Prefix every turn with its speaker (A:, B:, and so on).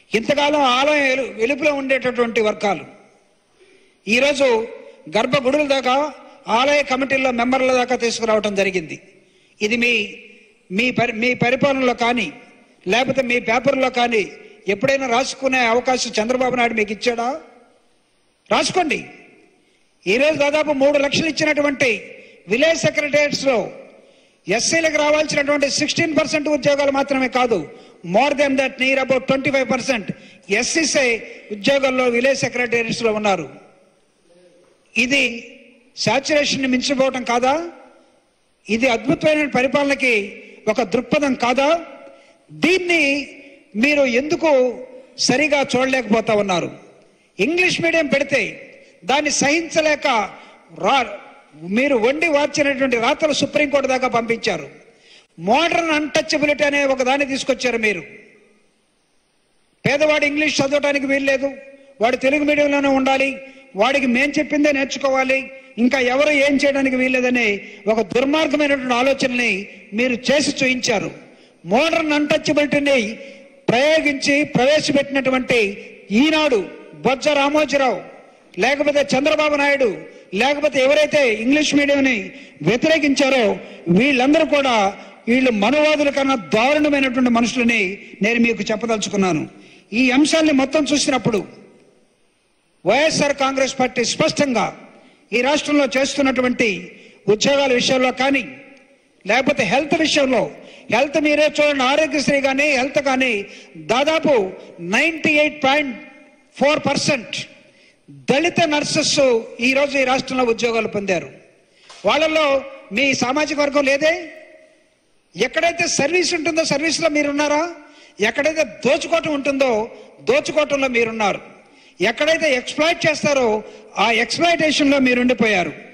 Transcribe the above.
A: ఇంతకాలం ఆలయం వెలు- వెలుపులో ఉండేటటువంటి వర్గాలు ఈరోజు గర్భగుడుల దాకా ఆలయ కమిటీల్లో మెంబర్ల దాకా తీసుకురావడం జరిగింది ఇది మీ మీ పరి మీ పరిపాలనలో కానీ లేకపోతే మీ పేపర్లో కానీ ఎప్పుడైనా రాసుకునే అవకాశం చంద్రబాబు నాయుడు మీకు ఇచ్చాడా రాసుకోండి ఈరోజు దాదాపు మూడు లక్షలు ఇచ్చినటువంటి విలేజ్ సెక్రటరియట్స్లో ఎస్సీలకు రావాల్సినటువంటి సిక్స్టీన్ పర్సెంట్ ఉద్యోగాలు మాత్రమే కాదు more than that near about twenty five percent SCC ఉద్యోగాల్లో విలేజ్ సెక్రటరియట్స్లో ఉన్నారు ఇది సాచురేషన్ మించిపోవటం కాదా ఇది అద్భుతమైన పరిపాలనకి ఒక దృక్పథం కాదా దీన్ని మీరు ఎందుకు సరిగా చూడలేకపోతా ఉన్నారు ఇంగ్లీష్ మీడియం పెడితే దాన్ని సహించలేక రా మీరు వండి వార్చినటువంటి రాతలు సుప్రీంకోర్టు దాకా పంపించారు మోడర్న్ అన్టచబిలిటీ అనే ఒక దాన్ని తీసుకొచ్చారు మీరు పేదవాడు ఇంగ్లీష్ చదవడానికి వీల్లేదు వాడు తెలుగు మీడియంలోనే ఉండాలి వాడికి మేం చెప్పిందే నేర్చుకోవాలి ఇంకా ఎవరు ఏం చేయడానికి వీల్లేదని ఒక దుర్మార్గమైనటువంటి ఆలోచనని మీరు చేసి చూయించారు మోడర్న్ అన్టచబిలిటీని ప్రయోగించి ప్రవేశపెట్టినటువంటి ఈనాడు బొజ్జ రామోజీరావు లేకపోతే చంద్రబాబు నాయుడు లేకపోతే ఎవరైతే ఇంగ్లీష్ మీడియంని వ్యతిరేకించారో వీళ్ళందరూ కూడా వీళ్ళు మనువాదుల కన్నా దారుణమైనటువంటి మనుషులని నేను మీకు చెప్పదలుచుకున్నాను ఈ అంశాన్ని మొత్తం చూసినప్పుడు వైఎస్ఆర్ కాంగ్రెస్ పార్టీ స్పష్టంగా ఈ రాష్ట్రంలో చేస్తున్నటువంటి ఉద్యోగాల విషయంలో కానీ లేకపోతే హెల్త్ విషయంలో హెల్త్ మీరే చూడండి ఆరోగ్యశ్రీ కానీ హెల్త్ కానీ దాదాపు ninety eight point four percent దళిత నర్సెస్ ఈరోజు ఈ రాష్ట్రంలో ఉద్యోగాలు పొందారు వాళ్ళల్లో మీ సామాజిక వర్గం లేదే ఎక్కడైతే సర్వీస్ ఉంటుందో సర్వీస్లో మీరున్నారా ఎక్కడైతే దోచుకోవటం ఉంటుందో దోచుకోవటంలో మీరున్నారు ఎక్కడైతే ఎక్స్ప్లాయిట్ చేస్తారో ఆ ఎక్స్ప్లాయిటేషన్లో మీరు ఉండిపోయారు